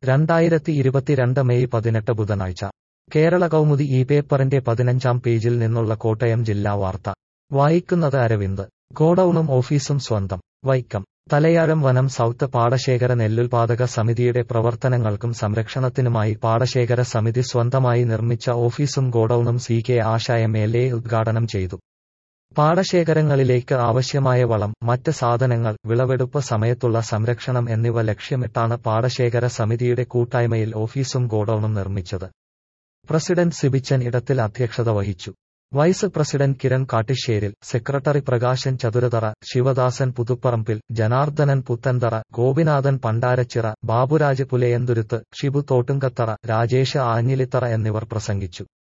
രണ്ടായിരത്തി ഇരുപത്തിരണ്ട് മെയ് പതിനെട്ട് ബുധനാഴ്ച കേരള കൗമുദി ഈ പേപ്പറിന്റെ പതിനഞ്ചാം പേജിൽ നിന്നുള്ള കോട്ടയം ജില്ലാ വാർത്ത വായിക്കുന്നത് അരവിന്ദ് ഗോഡൌണും ഓഫീസും സ്വന്തം വൈക്കം തലയാഴം വനം സൗത്ത് പാടശേഖര നെല്ലുൽപാദക സമിതിയുടെ പ്രവർത്തനങ്ങൾക്കും സംരക്ഷണത്തിനുമായി പാടശേഖര സമിതി സ്വന്തമായി നിർമ്മിച്ച ഓഫീസും ഗോഡൌണും C K Asha M L A ഉദ്ഘാടനം ചെയ്തു പാടശേഖരങ്ങളിലേക്ക് ആവശ്യമായ വളം മറ്റ് സാധനങ്ങൾ വിളവെടുപ്പ് സമയത്തുള്ള സംരക്ഷണം എന്നിവ ലക്ഷ്യമിട്ടാണ് പാടശേഖര സമിതിയുടെ കൂട്ടായ്മയിൽ ഓഫീസും ഗോഡൌണും നിർമ്മിച്ചത് പ്രസിഡന്റ് സിബിച്ചൻ ഇടത്തിൽ അധ്യക്ഷത വഹിച്ചു vice president Kiran Kattisseril secretary Prakashan Chathurathara Sivadasan Puthuparambil Janardhanan Puthenthara Gopinathan Pandarachira Baburaj Pulayanthuruthu Shibu Thottunkathara Rajesh Anjilithara എന്നിവർ പ്രസംഗിച്ചു